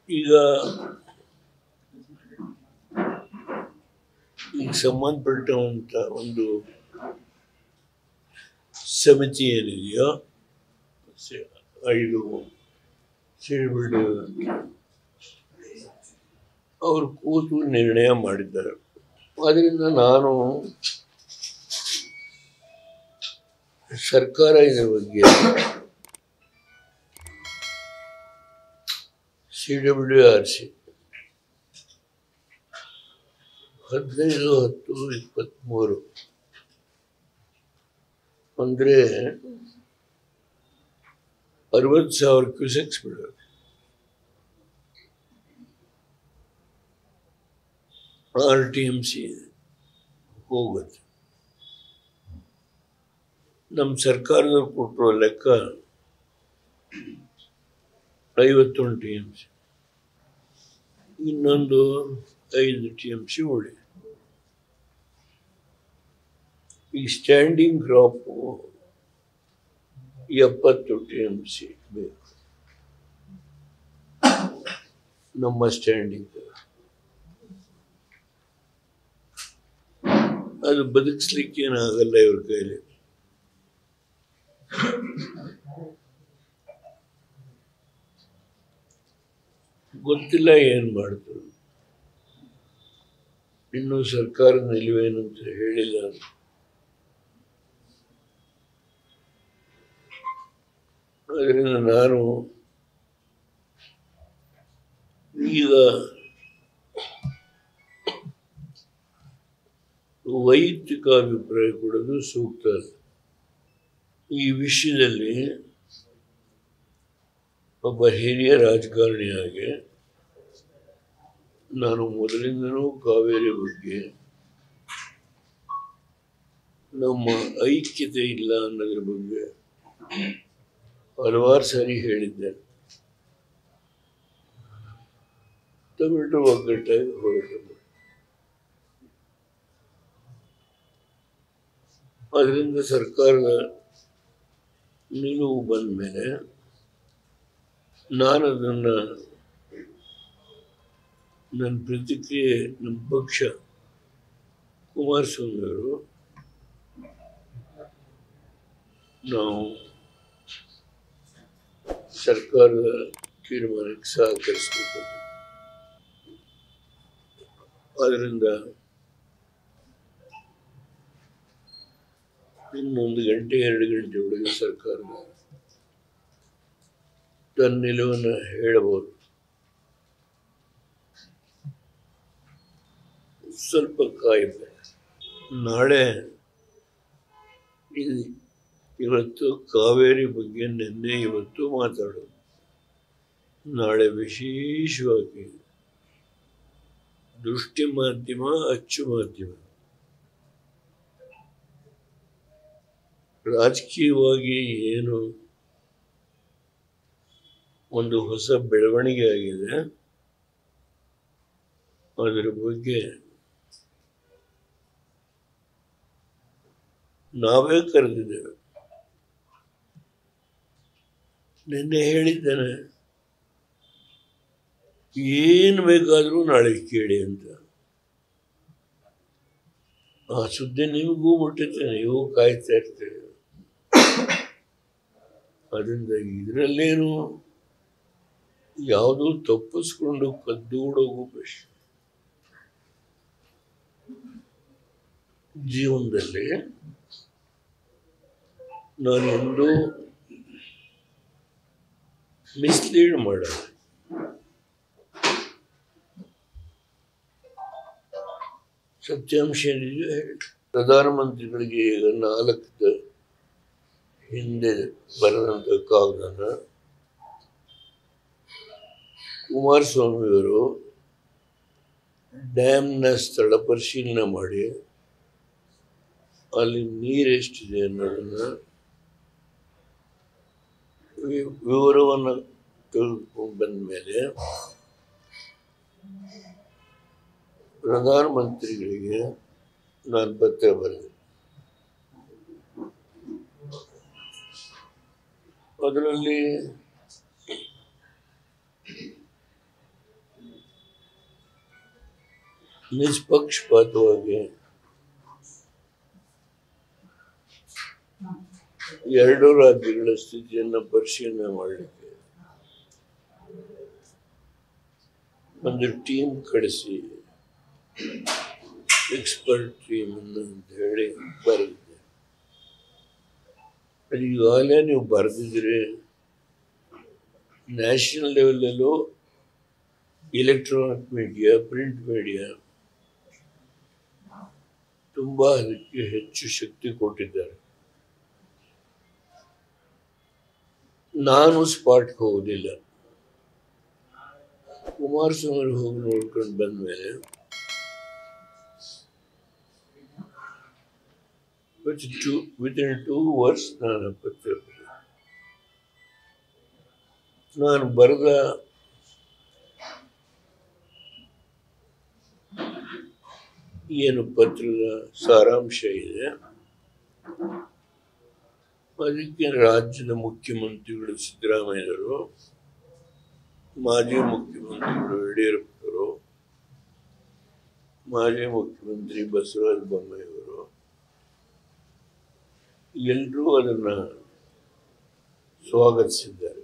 ಈಗ ಈಗ ಸಂಬಂಧಪಟ್ಟಂತ ಒಂದು ಸಮಿತಿ ಏನಿದೆಯೋ ಸಿ- ಐದು ಸಿಡಿಬಿಡಿ ಅವರು ಕೂತು ನಿರ್ಣಯ ಮಾಡಿದ್ದಾರೆ ಅದರಿಂದ ನಾನು ಸರ್ಕಾರ ಇದರ ಬಗ್ಗೆ ಸಿ ಡಬ್ಲ್ಯೂ ಆರ್ ಸಿ ಹದಿನೈದು ಹತ್ತು ಇಪ್ಪತ್ತ್ಮೂರು ಅಂದರೆ ಅರವತ್ತು ಸಾವಿರ ಕ್ಯೂಸೆಕ್ಸ್ ಬಿಡೋದು ಆರ್ ಟಿ ಎಮ್ ಸಿ ಹೋಗುತ್ತೆ ನಮ್ಮ ಸರ್ಕಾರದವ್ರು ಕೊಟ್ಟಿರೋ ಲೆಕ್ಕ ಐವತ್ತೊಂದು ಟಿ ಎಮ್ ಸಿ ಇನ್ನೊಂದು ಐದು ಟಿ ಎಮ್ ಸಿ ಉಳಿ ಈ ಸ್ಟ್ಯಾಂಡಿಂಗ್ ಕ್ರಾಪು ಎಪ್ಪತ್ತು ಟಿ ಎಮ್ ಸಿ ಬೇಕು ನಮ್ಮ ಸ್ಟ್ಯಾಂಡಿಂಗ್ ಅದು ಬದುಕಿಸ್ಲಿಕ್ಕೆ ಏನಾಗಲ್ಲ ಇವ್ರ ಕೈಲಿ ಗೊತ್ತಿಲ್ಲ ಏನ್ ಮಾಡ್ತಾರೆ ಇನ್ನು ಸರ್ಕಾರ ನಿಲುವೇನಂತ ಹೇಳಿಲ್ಲ ಅದರಿಂದ ನಾನು ಈಗ ವೈಯಕ್ತಿಕ ಅಭಿಪ್ರಾಯ ಕೊಡೋದು ಸೂಕ್ತ ಅಲ್ಲ. ಈ ವಿಷಯದಲ್ಲಿ ಒಬ್ಬ ಹಿರಿಯ ರಾಜಕಾರಣಿಯಾಗಿ ನಾನು ಮೊದಲಿಂದನೂ ಕಾವೇರಿ ಬಗ್ಗೆ ನಮ್ಮ ಐಕ್ಯತೆ ಇಲ್ಲ ಅನ್ನೋದ್ರ ಬಗ್ಗೆ ಹಲವಾರು ಸಾರಿ ಹೇಳಿದ್ದೇನೆ ತಮಿಳು ಒಗ್ಗಟ್ಟಾಗಿ ಹೋರಾಟ ಮಾಡಿ ಅದರಿಂದ ಸರ್ಕಾರದ ನಿಲುವು ಬಂದ ಮೇಲೆ ನಾನು ಅದನ್ನು ನನ್ನ ಪ್ರತಿಕ್ರಿಯೆ ನಮ್ಮ ಪಕ್ಷ ಕುಮಾರಸ್ವಾಮಿ ಅವರು ನಾವು ಸರ್ಕಾರದ ತೀರ್ಮಾನಕ್ಕೆ ಸಹಕರಿಸಬೇಕು ಅದರಿಂದ ಇನ್ನೊಂದು ಗಂಟೆ ಎರಡು ಗಂಟೆ ಒಳಗೆ ಸರ್ಕಾರ ತನ್ನ ನಿಲುವನ್ನು ಹೇಳಬಹುದು ಸ್ವಲ್ಪ ಕಾಯಬೇಕು ನಾಳೆ ಇದು- ಇವತ್ತು ಕಾವೇರಿ ಬಗ್ಗೆ ನಿನ್ನೆ ಇವತ್ತು ಮಾತಾಡೋದು ನಾಳೆ ವಿಶೇಷವಾಗಿ ದೃಷ್ಟಿ ಮಾಧ್ಯಮ ಅಚ್ಚು ಮಾಧ್ಯಮ ರಾಜಕೀಯವಾಗಿ ಏನು ಒಂದು ಹೊಸ ಬೆಳವಣಿಗೆ ಆಗಿದೆ ಅದರ ಬಗ್ಗೆ ನಾವೇ ಕರೆದಿದ್ದೇವೆ ನಿನ್ನೆ ಹೇಳಿದ್ದೇನೆ ಏನು ಬೇಕಾದರೂ ನಾಳೆ ಕೇಳಿ ಅಂತ ಆ ಸುದ್ದಿ ನಿಮಗೂ ಮುಟ್ಟುತ್ತೆ ನೀವು ಕಾಯ್ತಾ ಇರ್ತೀರಿ ಅದರಿಂದ ಇದರಲ್ಲೇನು ಯಾವುದೂ ತಪ್ಪಿಸ್ಕೊಂಡು ಕದ್ದೂಡೋಗು ಪ್ರಶ್ನೆ ಜೀವನದಲ್ಲಿ ನಾನೊಂದು ಮಿಸ್ಲೀಡ್ ಮಾಡಲ್ಲ ಸತ್ಯಾಂಶ ಏನಿದೆಯೋ ಹೇಳಿ ಪ್ರಧಾನಮಂತ್ರಿಗಳಿಗೆ ಈಗ ನಾಲ್ಕು ಹಿಂದೆ ಬರೆದಂಥ ಕಾಗದನ ಕುಮಾರಸ್ವಾಮಿಯವರು ಡ್ಯಾಮ್ನ ಸ್ಥಳ ಪರಿಶೀಲನೆ ಮಾಡಿ ಅಲ್ಲಿ ನೀರು ಎಷ್ಟಿದೆ ಅನ್ನೋದನ್ನ ವಿ- ವಿವರವನ್ನು ತೆಗೆದುಕೊಂಡು ಬಂದ ಮೇಲೆ ಪ್ರಧಾನಮಂತ್ರಿಗಳಿಗೆ ನಾನು ಪತ್ರ ಬರೆದೆ ಅದರಲ್ಲಿ ನಿಷ್ಪಕ್ಷಪಾತವಾಗಿ ಎರಡು ರಾಜ್ಯಗಳ ಸ್ಥಿತಿಯನ್ನು ಪರಿಶೀಲನೆ ಮಾಡಲಿಕ್ಕೆ ಒಂದು ಟೀಮ್ ಕಳಿಸಿ ಎಕ್ಸ್ಪರ್ಟ್ ಟೀಮ್ ಅಂತ ಹೇಳಿ ಬರೆದಿದೆ ಅದು ಈಗಾಗಲೇ ನೀವು ಬರೆದಿದ್ರೆ ನ್ಯಾಷನಲ್ ಲೆವೆಲಲ್ಲೂ ಇಲೆಕ್ಟ್ರಾನಿಕ್ ಮೀಡಿಯಾ ಪ್ರಿಂಟ್ ಮೀಡಿಯಾ ತುಂಬ ಅದಕ್ಕೆ ಹೆಚ್ಚು ಶಕ್ತಿ ಕೊಟ್ಟಿದ್ದಾರೆ ನಾನು ಸ್ಪಾಟ್ಗೆ ಹೋಗೋದಿಲ್ಲ ಕುಮಾರಸ್ವಾಮಿ ಹೋಗಿ ನೋಡ್ಕೊಂಡು ಬಂದ್ಮೇಲೆ with two within two hours ನಾನು ಪತ್ರ ಬರೆದೆ. ನಾನು ಬರೆದ ಏನು ಪತ್ರದ ಸಾರಾಂಶ ಇದೆ ಅದಕ್ಕೆ ರಾಜ್ಯದ ಮುಖ್ಯಮಂತ್ರಿಗಳು ಸಿದ್ದರಾಮಯ್ಯರು ಮಾಜಿ ಮುಖ್ಯಮಂತ್ರಿಗಳು ಯಡಿಯೂರಪ್ಪರು ಮಾಜಿ ಮುಖ್ಯಮಂತ್ರಿ ಬಸವರಾಜ ಬೊಮ್ಮಾಯಿಯವರು ಎಲ್ಲರೂ ಅದನ್ನು ಸ್ವಾಗತಿಸಿದ್ದಾರೆ